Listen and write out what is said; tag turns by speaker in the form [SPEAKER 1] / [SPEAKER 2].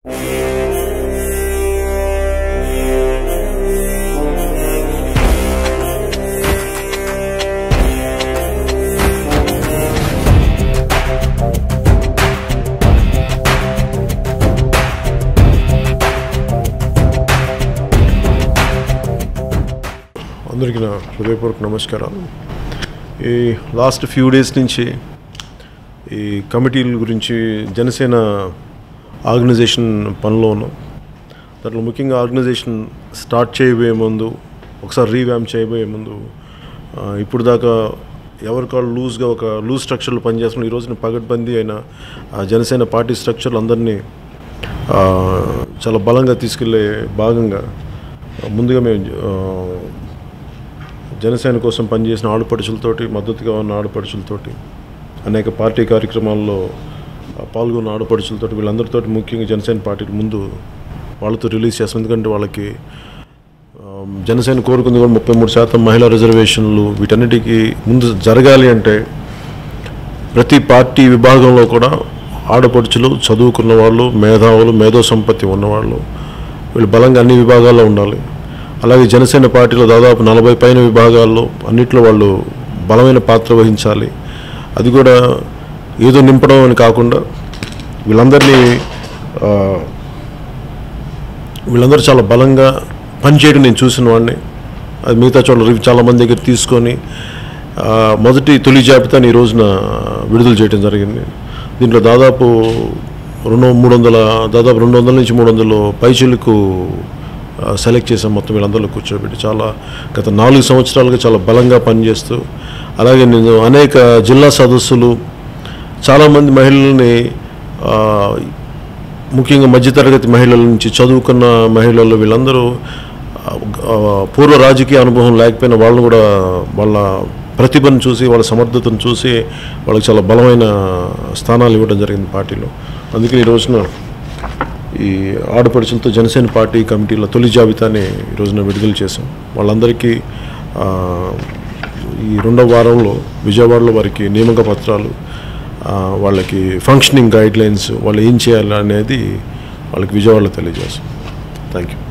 [SPEAKER 1] అందరికీ నా హృదయపూర్వక నమస్కారాలు ఈ లాస్ట్ ఫ్యూ డేస్ నుంచి ఈ కమిటీల గురించి జనసేన ఆర్గనైజేషన్ పనిలో ఉన్నాం దాంట్లో ముఖ్యంగా ఆర్గనైజేషన్ స్టార్ట్ చేయబోయే ముందు ఒకసారి రీవ్యామ్ చేయబోయే ముందు ఆ, ఇప్పుడు దాకా ఎవరి కాళ్ళు లూజ్గా ఒక లూజ్ స్ట్రక్చర్లో పనిచేస్తున్న ఈ రోజున పగడ్బందీ అయిన ఆ జనసేన పార్టీ స్ట్రక్చర్లు అందరినీ ఆ, చాలా బలంగా తీసుకెళ్లే భాగంగా ముందుగా మేము ఆ, జనసేన కోసం పనిచేసిన ఆడపడుచులతోటి మద్దతుగా ఉన్న ఆడపడుచులతోటి అనేక పార్టీ కార్యక్రమాల్లో ఆ, పాల్గొన్న ఆడపడుచులతోటి వీళ్ళందరితోటి ముఖ్యంగా జనసేన పార్టీ ముందు వాళ్ళతో రిలీజ్ చేస్తాం ఎందుకంటే వాళ్ళకి ఆ, జనసేన కోరుకుంది కూడా ముప్పై మూడు శాతం మహిళా రిజర్వేషన్లు వీటన్నిటికీ ముందు జరగాలి అంటే ప్రతి పార్టీ విభాగంలో కూడా ఆడపడుచులు చదువుకున్న వాళ్ళు మేధావులు మేధో సంపత్తి ఉన్నవాళ్ళు వీళ్ళు బలంగా అన్ని విభాగాల్లో ఉండాలి అలాగే జనసేన పార్టీలో దాదాపు నలభై పైన విభాగాల్లో అన్నిట్లో వాళ్ళు బలమైన పాత్ర వహించాలి అది కూడా ఏదో నింపడం అని కాకుండా వీళ్ళందరినీ ఆ, వీళ్ళందరూ చాలా బలంగా పనిచేయడం నేను చూసిన వాడిని అది మిగతా చోట్ల రివ్యూ చాలా మంది దగ్గర తీసుకొని ఆ, మొదటి తొలి జాబితాని ఈ రోజున విడుదల చేయడం జరిగింది దీంట్లో దాదాపు రెండు మూడు వందల దాదాపు రెండు వందల నుంచి మూడు వందలు పైచీలకు సెలెక్ట్ చేసాం మొత్తం వీళ్ళందరిలో కూర్చోబెట్టి చాలా గత నాలుగు సంవత్సరాలుగా చాలా బలంగా పనిచేస్తూ అలాగే నేను అనేక జిల్లా సదస్సులు చాలామంది మహిళల్ని ఆ, ముఖ్యంగా మధ్యతరగతి మహిళల నుంచి చదువుకున్న మహిళలు వీళ్ళందరూ ఆ, ఆ, పూర్వ రాజకీయ అనుభవం లేకపోయినా వాళ్ళని కూడా వాళ్ళ ప్రతిభను చూసి వాళ్ళ సమర్థతను చూసి వాళ్ళకి చాలా బలమైన స్థానాలు ఇవ్వడం జరిగింది పార్టీలో అందుకని ఈ రోజున ఈ ఆడపడుచులతో జనసేన పార్టీ కమిటీల తొలి జాబితాని ఈ రోజున విడుదల చేశాం వాళ్ళందరికీ ఆ, ఈ రెండవ వారంలో విజయవాడలో వారికి నియామక పత్రాలు ఆ, వాళ్ళకి ఫంక్షనింగ్ గైడ్ లైన్స్ వాళ్ళు ఏం చేయాలి అనేది వాళ్ళకి విజయవాడలో తెలియజేస్తాం థ్యాంక్ యూ